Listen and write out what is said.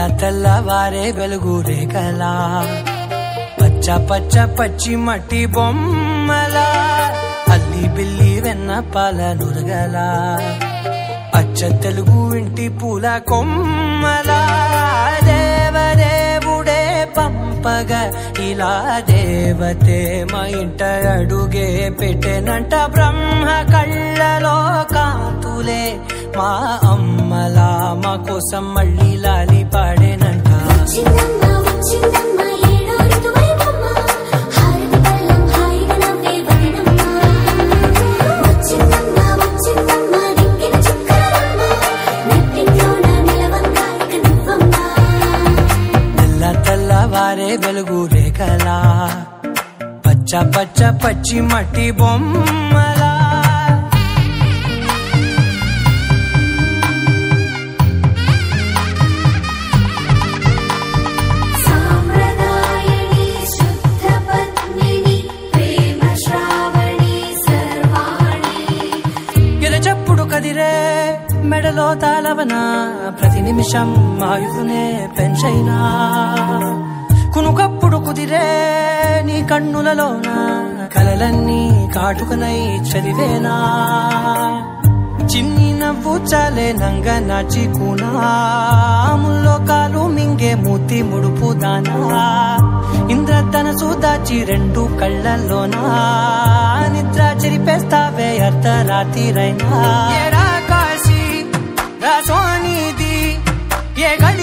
తెల్లవారే వెలుగు రేఖలా పచ్చ పచ్చ పచ్చి మట్టి బొమ్మలా అల్లి బిల్లి వెన్న పాల నురగలా అచ్చ తెలుగు ఇంటి పూల కొమ్మలా దేవదేవుడే పంపగా ఇలా దేవతే మా ఇంట అడుగే పెట్టెనంట బ్రహ్మ కళ్ళలో కాతులే మా అమ్మలా మా కోసం మళ్ళీ లాలి పాడేనంట చిన్నమ్మ వచ్చిందమ్మ ఏడో ఋతువైవమ్మ హారతి పళ్ళం హాయిగా నవ్వే వదనమ్మ వచ్చిందమ్మ వచ్చిందమ్మ దిక్కిన చుక్కలమ్మ నెట్టింట్లోన నిలవంగా ఇక నువ్వమ్మ తెల్ల తెల్లవారే వెలుగు రేఖలా పచ్చ పచ్చ పచ్చి మట్టి బొమ్మలా సాంప్రదాయని శుద్ధ పద్మిని ప్రేమ శ్రావణి సర్వాణి ఎరచప్పుడు కదిరే మెడలో తాళవన ప్రతి నిమిషం ఆయుధునే పెంచైనా కునుకప్పుడు కుదిరే నీ కన్నులలోన కలలన్నీ కాటుకనై చదివేనా చిన్ని నవ్వు చాలే నంగ నాచి కూనాముల్లో కాలు మింగే మూతి ముడుపు దానా ఇంద్రధనసు దాచి రెండు కళ్ళల్లోనా నిద్ర చెరిపేస్తావే అర్ధరాత్రిరైనా ఏడా కాశీ రాసోనిది ఏ గడి